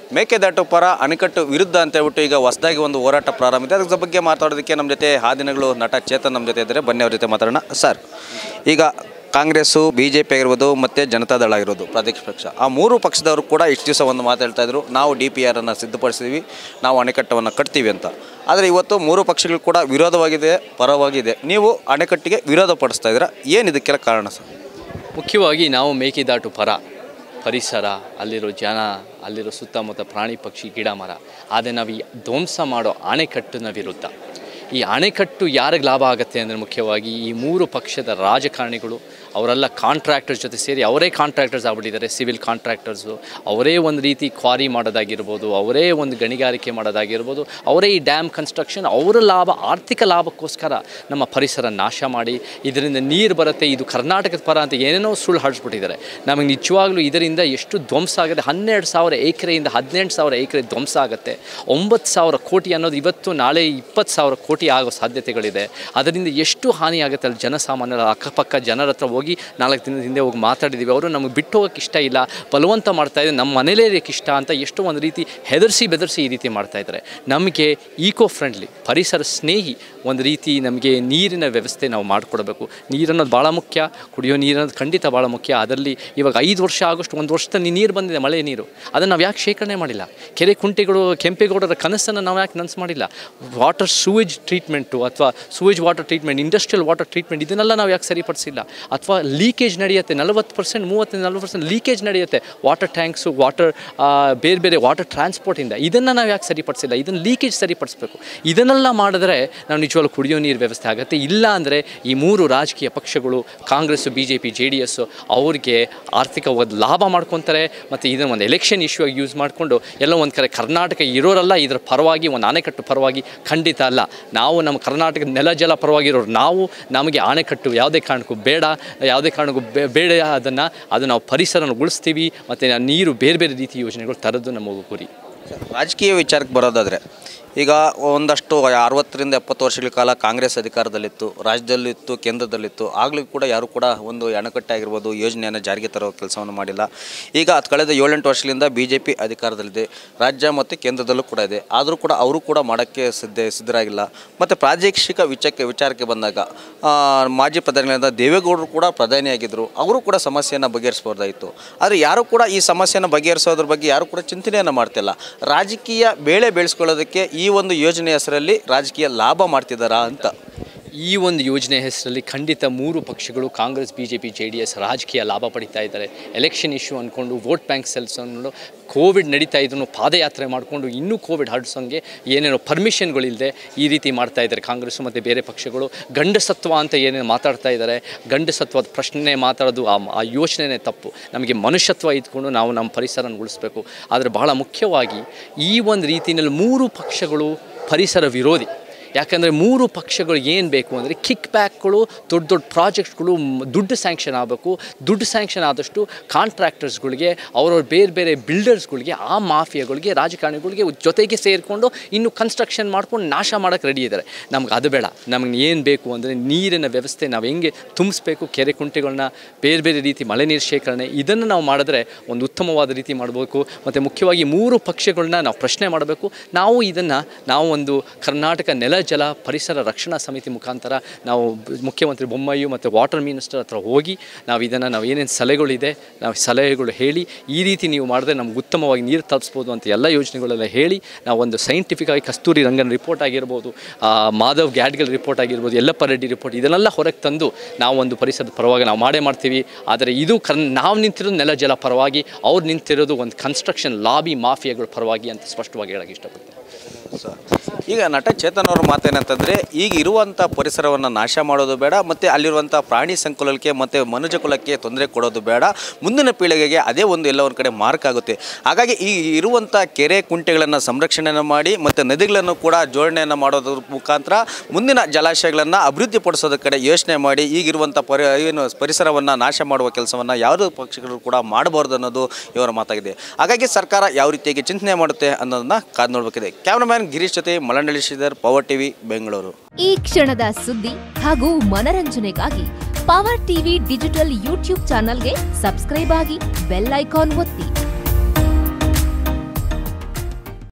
ಮೇಕೆದಾಟು ಪರ ಅಣೆಕಟ್ಟು ವಿರುದ್ಧ ಅಂತ ಹೇಳ್ಬಿಟ್ಟು ಈಗ ಹೊಸದಾಗಿ ಒಂದು ಹೋರಾಟ ಪ್ರಾರಂಭ ಇದೆ ಅದ್ರ ಬಗ್ಗೆ ಮಾತಾಡೋದಕ್ಕೆ ನಮ್ಮ ಜೊತೆ ಆ ದಿನಗಳು ನಟ ಚೇತನ್ ನಮ್ಮ ಜೊತೆ ಇದ್ದಾರೆ ಬನ್ನಿ ಅವ್ರ ಜೊತೆ ಮಾತಾಡೋಣ ಸರ್ ಈಗ ಕಾಂಗ್ರೆಸ್ಸು ಬಿ ಜೆ ಪಿ ಆಗಿರ್ಬೋದು ಮತ್ತು ಜನತಾದಳ ಆಗಿರೋದು ಪ್ರಾದೇಶಿಕ ಪಕ್ಷ ಆ ಮೂರು ಪಕ್ಷದವರು ಕೂಡ ಇಷ್ಟು ದಿವಸ ಒಂದು ಮಾತಾಡ್ತಾ ಇದ್ರು ನಾವು ಡಿ ಪಿ ಆರನ್ನು ಸಿದ್ಧಪಡಿಸಿದ್ವಿ ನಾವು ಅಣೆಕಟ್ಟವನ್ನು ಕಟ್ತೀವಿ ಅಂತ ಆದರೆ ಇವತ್ತು ಮೂರು ಪಕ್ಷಗಳು ಕೂಡ ವಿರೋಧವಾಗಿದೆ ಪರವಾಗಿದೆ ನೀವು ಅಣೆಕಟ್ಟಿಗೆ ವಿರೋಧ ಪಡಿಸ್ತಾ ಇದ್ದೀರಾ ಏನು ಇದಕ್ಕೆಲ್ಲ ಕಾರಣ ಸರ್ ಮುಖ್ಯವಾಗಿ ನಾವು ಮೇಕೆದಾಟು ಪರ ಪರಿಸರ ಅಲ್ಲಿರೋ ಜನ ಅಲ್ಲಿರೋ ಸುತ್ತಮುತ್ತ ಪ್ರಾಣಿ ಪಕ್ಷಿ ಗಿಡ ಮರ ಆದರೆ ನಾವು ಈ ಧ್ವಂಸ ಮಾಡೋ ಅಣೆಕಟ್ಟಿನ ವಿರುದ್ಧ ಈ ಅಣೆಕಟ್ಟು ಯಾರಿಗೆ ಲಾಭ ಆಗುತ್ತೆ ಅಂದರೆ ಮುಖ್ಯವಾಗಿ ಈ ಮೂರು ಪಕ್ಷದ ರಾಜಕಾರಣಿಗಳು ಅವರೆಲ್ಲ ಕಾಂಟ್ರಾಕ್ಟರ್ಸ್ ಜೊತೆ ಸೇರಿ ಅವರೇ ಕಾಂಟ್ರಾಕ್ಟರ್ಸ್ ಆಗ್ಬಿಟ್ಟಿದ್ದಾರೆ ಸಿವಿಲ್ ಕಾಂಟ್ರಾಕ್ಟರ್ಸು ಅವರೇ ಒಂದು ರೀತಿ ಕ್ವಾರಿ ಮಾಡೋದಾಗಿರ್ಬೋದು ಅವರೇ ಒಂದು ಗಣಿಗಾರಿಕೆ ಮಾಡೋದಾಗಿರ್ಬೋದು ಅವರೇ ಈ ಡ್ಯಾಮ್ ಕನ್ಸ್ಟ್ರಕ್ಷನ್ ಅವರ ಲಾಭ ಆರ್ಥಿಕ ಲಾಭಕ್ಕೋಸ್ಕರ ನಮ್ಮ ಪರಿಸರ ನಾಶ ಮಾಡಿ ಇದರಿಂದ ನೀರು ಬರುತ್ತೆ ಇದು ಕರ್ನಾಟಕದ ಪರ ಅಂತ ಏನೇನೋ ಸುಳ್ಳು ಹಡಿಸ್ಬಿಟ್ಟಿದ್ದಾರೆ ನಮಗೆ ನಿಜವಾಗ್ಲೂ ಇದರಿಂದ ಎಷ್ಟು ಧ್ವಂಸ ಆಗುತ್ತೆ ಹನ್ನೆರಡು ಸಾವಿರ ಎಕರೆಯಿಂದ ಹದಿನೆಂಟು ಸಾವಿರ ಎಕರೆ ಧ್ವಂಸ ಆಗುತ್ತೆ ಒಂಬತ್ತು ಸಾವಿರ ಕೋಟಿ ಅನ್ನೋದು ಇವತ್ತು ನಾಳೆ ಇಪ್ಪತ್ತು ಸಾವಿರ ಕೋಟಿ ಆಗೋ ಸಾಧ್ಯತೆಗಳಿದೆ ಅದರಿಂದ ಎಷ್ಟು ಹಾನಿ ಆಗುತ್ತೆ ಅಲ್ಲಿ ಜನಸಾಮಾನ್ಯರ ಅಕ್ಕಪಕ್ಕ ಜನರ ಹತ್ರ ಹೋಗಿ ನಾಲ್ಕು ದಿನದ ಹಿಂದೆ ಹೋಗಿ ಮಾತಾಡಿದ್ದೀವಿ ಅವರು ನಮಗೆ ಬಿಟ್ಟು ಹೋಗೋಕ್ಕೆ ಇಷ್ಟ ಇಲ್ಲ ಬಲವಂತ ಮಾಡ್ತಾ ಇದ್ದಾರೆ ನಮ್ಮ ಮನೇಲೇ ಇರೋಕ್ಕೆ ಇಷ್ಟ ಅಂತ ಎಷ್ಟು ಒಂದು ರೀತಿ ಹೆದರ್ಸಿ ಬೆದರಿಸಿ ಈ ರೀತಿ ಮಾಡ್ತಾ ಇದ್ದಾರೆ ನಮಗೆ ಈಕೋ ಫ್ರೆಂಡ್ಲಿ ಪರಿಸರ ಸ್ನೇಹಿ ಒಂದು ರೀತಿ ನಮಗೆ ನೀರಿನ ವ್ಯವಸ್ಥೆ ನಾವು ಮಾಡಿಕೊಡ್ಬೇಕು ನೀರನ್ನೋದು ಭಾಳ ಮುಖ್ಯ ಕುಡಿಯೋ ನೀರನ್ನೋದು ಖಂಡಿತ ಭಾಳ ಮುಖ್ಯ ಅದರಲ್ಲಿ ಇವಾಗ ಐದು ವರ್ಷ ಆಗೋಷ್ಟು ಒಂದು ವರ್ಷದಲ್ಲಿ ನೀರು ಬಂದಿದೆ ಮಳೆ ನೀರು ಅದನ್ನು ನಾವು ಯಾಕೆ ಶೇಖರಣೆ ಮಾಡಿಲ್ಲ ಕೆರೆ ಕುಂಟೆಗಳು ಕೆಂಪೇಗೌಡರ ಕನಸನ್ನು ನಾವು ಯಾಕೆ ನನಸು ಮಾಡಿಲ್ಲ ವಾಟರ್ ಸೂವೇಜ್ ಟ್ರೀಟ್ಮೆಂಟು ಅಥವಾ sewage water treatment industrial water treatment ಇದನ್ನೆಲ್ಲ ನಾವು ಯಾಕೆ ಸರಿಪಡಿಸಿಲ್ಲ ಅಥವಾ ಲೀಕೇಜ್ ನಡೆಯುತ್ತೆ ನಲವತ್ತು ಪರ್ಸೆಂಟ್ ಮೂವತ್ತು ನಲ್ವತ್ತು ಪರ್ಸೆಂಟ್ ಲೀಕೇಜ್ ನಡೆಯುತ್ತೆ ವಾಟರ್ ಟ್ಯಾಂಕ್ಸು ವಾಟರ್ ಬೇರೆ ಬೇರೆ ವಾಟರ್ ಟ್ರಾನ್ಸ್ಪೋರ್ಟಿಂದ ಇದನ್ನು ನಾವು ಯಾಕೆ ಸರಿಪಡಿಸಿಲ್ಲ ಇದನ್ನು ಲೀಕೇಜ್ ಸರಿಪಡಿಸ್ಬೇಕು ಇದನ್ನೆಲ್ಲ ಮಾಡಿದ್ರೆ ನಾವು ನಿಜವಾಗ್ಲೂ ಕುಡಿಯೋ ನೀರು ವ್ಯವಸ್ಥೆ ಆಗುತ್ತೆ ಇಲ್ಲ ಅಂದರೆ ಈ ಮೂರು ರಾಜಕೀಯ ಪಕ್ಷಗಳು Congress B J P J D S ಅವ್ರಿಗೆ ಆರ್ಥಿಕ ಒಂದು ಲಾಭ ಮಾಡ್ಕೊತಾರೆ ಮತ್ತು ಇದನ್ನು ಒಂದು ಎಲೆಕ್ಷನ್ ಇಶ್ಯೂ ಆಗಿ ಯೂಸ್ ಮಾಡಿಕೊಂಡು ಎಲ್ಲೋ ಒಂದು ಕಡೆ ಕರ್ನಾಟಕ ಇರೋರಲ್ಲ ಇದರ ಪರವಾಗಿ ಒಂದು ಅಣೆಕಟ್ಟು ಪರವಾಗಿ ಖಂಡಿತ ಅಲ್ಲ ನಾವು ನಮ್ಮ ಕರ್ನಾಟಕದ ನೆಲ ಜಲ ಪರವಾಗಿರೋರು ನಾವು ನಮಗೆ ಅಣೆಕಟ್ಟು ಯಾವುದೇ ಕಾರಣಕ್ಕೂ ಬೇಡ ಯಾವುದೇ ಕಾರಣಕ್ಕೂ ಬೇ- ಬೇಡ ಅದನ್ನು ಅದು ನಾವು ಪರಿಸರನ ಉಳಿಸ್ತೀವಿ ಮತ್ತು ನೀರು ಬೇರೆ ಬೇರೆ ರೀತಿ ಯೋಜನೆಗಳು ತರೋದು ನಮ್ಮ ಗುರಿ ರಾಜಕೀಯ ವಿಚಾರಕ್ಕೆ ಬರೋದಾದರೆ ಈಗ ಒಂದಷ್ಟು ಅರವತ್ತರಿಂದ ಎಪ್ಪತ್ತು ವರ್ಷಗಳ ಕಾಲ ಕಾಂಗ್ರೆಸ್ ಅಧಿಕಾರದಲ್ಲಿತ್ತು ರಾಜ್ಯದಲ್ಲಿತ್ತು ಕೇಂದ್ರದಲ್ಲಿತ್ತು ಆಗಲೂ ಕೂಡ ಯಾರು ಕೂಡ ಒಂದು ಅಣೆಕಟ್ಟೆ ಆಗಿರ್ಬೋದು ಯೋಜನೆಯನ್ನು ಜಾರಿಗೆ ತರೋ ಕೆಲಸವನ್ನು ಮಾಡಿಲ್ಲ ಈಗ ಅದು ಕಳೆದ ಏಳೆಂಟು ವರ್ಷಗಳಿಂದ ಬಿ ಜೆ ಪಿ ಅಧಿಕಾರದಲ್ಲಿದೆ ರಾಜ್ಯ ಮತ್ತು ಕೇಂದ್ರದಲ್ಲೂ ಕೂಡ ಇದೆ ಆದರೂ ಕೂಡ ಅವರು ಕೂಡ ಮಾಡೋಕ್ಕೆ ಸಿದ್ಧ ಸಿದ್ಧರಾಗಿಲ್ಲ ಮತ್ತು ಪ್ರಾದೇಶಿಕ ವಿಚಾರಕ್ಕೆ ವಿಚಾರಕ್ಕೆ ಬಂದಾಗ ಆ, ಮಾಜಿ ಪ್ರಧಾನಿಗಳಾದ ದೇವೇಗೌಡರು ಕೂಡ ಪ್ರಧಾನಿಯಾಗಿದ್ದರು ಅವರು ಕೂಡ ಸಮಸ್ಯೆಯನ್ನು ಬಗೆಹರಿಸ್ಬೋದಾಯಿತು ಆದರೆ ಯಾರು ಕೂಡ ಈ ಸಮಸ್ಯೆಯನ್ನು ಬಗೆಹರಿಸೋದ್ರ ಬಗ್ಗೆ ಯಾರು ಕೂಡ ಚಿಂತನೆಯನ್ನು ಮಾಡ್ತಿಲ್ಲ ರಾಜಕೀಯ ಬೇಳೆ ಬೆಳೆಸ್ಕೊಳ್ಳೋದಕ್ಕೆ ಈ ಒಂದು ಯೋಜನೆ ಹೆಸರಲ್ಲಿ ರಾಜಕೀಯ ಲಾಭ ಮಾಡ್ತಿದ್ದಾರಾ ಅಂತ ಈ ಒಂದು ಯೋಜನೆ ಹೆಸರಲ್ಲಿ ಖಂಡಿತ ಮೂರು ಪಕ್ಷಗಳು Congress B J P J D S ರಾಜಕೀಯ ಲಾಭ ಪಡಿತಾ ಇದ್ದಾರೆ ಎಲೆಕ್ಷನ್ ಇಶ್ಯೂ ಅಂದ್ಕೊಂಡು ವೋಟ್ ಬ್ಯಾಂಕ್ ಸೆಲ್ಸ್ ಅಂದ್ಕೊಂಡು ಕೋವಿಡ್ ನಡೀತಾ ಇದ್ರು ಪಾದಯಾತ್ರೆ ಮಾಡಿಕೊಂಡು ಇನ್ನೂ ಕೋವಿಡ್ ಹರಡ್ಸೋಂಗೆ ಏನೇನೋ ಪರ್ಮಿಷನ್ಗಳಿಲ್ಲದೆ ಈ ರೀತಿ ಮಾಡ್ತಾ ಇದ್ದಾರೆ ಕಾಂಗ್ರೆಸ್ಸು ಮತ್ತು ಬೇರೆ ಪಕ್ಷಗಳು ಗಂಡಸತ್ವ ಅಂತ ಏನೇನು ಮಾತಾಡ್ತಾ ಇದ್ದಾರೆ ಗಂಡಸತ್ವದ ಪ್ರಶ್ನೆ ಮಾತಾಡೋದು ಆ ಆ ಯೋಚನೆನೇ ತಪ್ಪು ನಮಗೆ ಮನುಷ್ಯತ್ವ ಇದ್ಕೊಂಡು ನಾವು ನಮ್ಮ ಪರಿಸರನ ಉಳಿಸ್ಬೇಕು ಆದರೆ ಬಹಳ ಮುಖ್ಯವಾಗಿ ಈ ಒಂದು ರೀತಿಯಲ್ಲಿ ಮೂರು ಪಕ್ಷಗಳು ಪರಿಸರ ವಿರೋಧಿ ಯಾಕಂದರೆ ಮೂರು ಪಕ್ಷಗಳು ಏನು ಬೇಕು ಅಂದರೆ ಕಿಕ್ ಬ್ಯಾಕ್ಗಳು ದೊಡ್ಡ ದೊಡ್ಡ ಪ್ರಾಜೆಕ್ಟ್ಗಳು ಮ್, ದುಡ್ಡು ಸ್ಯಾಂಕ್ಷನ್ ಆಗಬೇಕು ದುಡ್ಡು ಸ್ಯಾಂಕ್ಷನ್ ಆದಷ್ಟು ಕಾಂಟ್ರಾಕ್ಟರ್ಸ್ಗಳಿಗೆ ಅವರವ್ರ ಬೇರೆ ಬೇರೆ ಬಿಲ್ಡರ್ಸ್ಗಳಿಗೆ ಆ ಮಾಫಿಯಾಗಳಿಗೆ ರಾಜಕಾರಣಿಗಳಿಗೆ ಜೊತೆಗೆ ಸೇರಿಕೊಂಡು ಇನ್ನು ಕನ್ಸ್ಟ್ರಕ್ಷನ್ ಮಾಡ್ಕೊಂಡು ನಾಶ ಮಾಡೋಕ್ಕೆ ರೆಡಿ ಇದ್ದಾರೆ ನಮ್ಗೆ ಅದು ಬೇಡ ನಮಗೆ ಏನು ಬೇಕು ಅಂದರೆ ನೀರಿನ ವ್ಯವಸ್ಥೆ ನಾವು ಹೆಂಗೆ ತುಂಬಿಸ್ಬೇಕು ಕೆರೆ ಕುಂಟೆಗಳನ್ನ ಬೇರೆ ಬೇರೆ ರೀತಿ ಮಳೆ ನೀರು ಶೇಖರಣೆ ಇದನ್ನು ನಾವು ಮಾಡಿದ್ರೆ ಒಂದು ಉತ್ತಮವಾದ ರೀತಿ ಮಾಡಬೇಕು ಮತ್ತು ಮುಖ್ಯವಾಗಿ ಮೂರು ಪಕ್ಷಗಳನ್ನ ನಾವು ಪ್ರಶ್ನೆ ಮಾಡಬೇಕು ನಾವು ಇದನ್ನು ನಾವು ಒಂದು ಕರ್ನಾಟಕ ನೆಲ ಜಲ ಪರಿಸರ ರಕ್ಷಣಾ ಸಮಿತಿ ಮುಖಾಂತರ ನಾವು ಬ- ಮುಖ್ಯಮಂತ್ರಿ ಬೊಮ್ಮಾಯಿ ಮತ್ತು ವಾಟರ್ ಮಿನಿಸ್ಟರ್ ಹತ್ರ ಹೋಗಿ ನಾವು ಇದನ್ನು ನಾವು ಏನೇನು ಸಲಹೆಗಳಿದೆ ನಾವು ಸಲಹೆಗಳು ಹೇಳಿ ಈ ರೀತಿ ನೀವು ಮಾಡಿದ್ರೆ ನಮ್ಗೆ ಉತ್ತಮವಾಗಿ ನೀರು ತಲುಪಿಸ್ಬೋದು ಅಂತ ಎಲ್ಲ ಯೋಜನೆಗಳೆಲ್ಲ ಹೇಳಿ ನಾವು ಒಂದು ಸೈಂಟಿಫಿಕ್ ಆಗಿ ಕಸ್ತೂರಿ ರಂಗನ್ ರಿಪೋರ್ಟ್ ಆಗಿರ್ಬೋದು ಆ, ಮಾಧವ್ ಗ್ಯಾಡ್ಗಲ್ ರಿಪೋರ್ಟ್ ಆಗಿರ್ಬೋದು ಯಲ್ಲಪ್ಪ ರೆಡ್ಡಿ ರಿಪೋರ್ಟ್ ಇದನ್ನೆಲ್ಲ ಹೊರಗೆ ತಂದು ನಾವು ಒಂದು ಪರಿಸರದ ಪರವಾಗಿ ನಾವು ಮಾಡೇ ಮಾಡ್ತೀವಿ ಆದರೆ ಇದು ಕರ್ ನಾವು ನಿಂತಿರೋದು ನೆಲ ಜಲ ಪರವಾಗಿ ಅವ್ರು ನಿಂತಿರೋದು ಒಂದು ಕನ್ಸ್ಟ್ರಕ್ಷನ್ ಲಾಬಿ ಮಾಫಿಯಾಗಳ ಪರವಾಗಿ ಅಂತ ಸ್ಪಷ್ಟವಾಗಿ ಹೇಳಕ್ಕೆ ಇಷ್ಟಪಡ್ತೀನಿ ಈಗ ನಟ ಚೇತನ್ ಅವ್ರ ಮಾತೇನಂತಂದರೆ ಈಗ ಇರುವಂಥ ಪರಿಸರವನ್ನು ನಾಶ ಮಾಡೋದು ಬೇಡ ಮತ್ತು ಅಲ್ಲಿರುವಂಥ ಪ್ರಾಣಿ ಸಂಕುಲಕ್ಕೆ ಮತ್ತು ಮನುಜ ಕುಲಕ್ಕೆ ತೊಂದರೆ ಕೊಡೋದು ಬೇಡ ಮುಂದಿನ ಪೀಳಿಗೆಗೆ ಅದೇ ಒಂದು ಎಲ್ಲ ಒಂದು ಕಡೆ ಮಾರ್ಕ್ ಆಗುತ್ತೆ ಹಾಗಾಗಿ ಈ ಇರುವಂಥ ಕೆರೆ ಕುಂಟೆಗಳನ್ನು ಸಂರಕ್ಷಣೆಯನ್ನು ಮಾಡಿ ಮತ್ತು ನದಿಗಳನ್ನು ಕೂಡ ಜೋಡಣೆಯನ್ನು ಮಾಡೋದ್ರ ಮುಖಾಂತರ ಮುಂದಿನ ಜಲಾಶಯಗಳನ್ನು ಅಭಿವೃದ್ಧಿಪಡಿಸೋದ ಕಡೆ ಯೋಚನೆ ಮಾಡಿ ಈಗಿರುವಂಥ ಪರಿ ಏನು ಪರಿಸರವನ್ನು ನಾಶ ಮಾಡುವ ಕೆಲಸವನ್ನು ಯಾವುದೇ ಪಕ್ಷಗಳು ಕೂಡ ಮಾಡಬಾರ್ದು ಅನ್ನೋದು ಇವರ ಮಾತಾಗಿದೆ ಹಾಗಾಗಿ ಸರ್ಕಾರ ಯಾವ ರೀತಿಯಾಗಿ ಚಿಂತನೆ ಮಾಡುತ್ತೆ ಅನ್ನೋದನ್ನ ಕಾದು ನೋಡಬೇಕಿದೆ ಕ್ಯಾಮ್ರಾಮ್ಯಾನ್ ಗಿರೀಶ್ ಜೊತೆ ಮಲಂಡಳಿ ಶ್ರೀಧರ್ ಪವರ್ ಟಿವಿ ಬೆಂಗಳೂರು ಈ ಕ್ಷಣದ ಸುದ್ದಿ ಹಾಗೂ ಮನರಂಜನೆಗಾಗಿ ಪವರ್ ಟಿವಿ ಡಿಜಿಟಲ್ ಯೂಟ್ಯೂಬ್ ಚಾನಲ್ಗೆ ಸಬ್ಸ್ಕ್ರೈಬ್ ಆಗಿ ಬೆಲ್ ಐಕಾನ್ ಒತ್ತಿ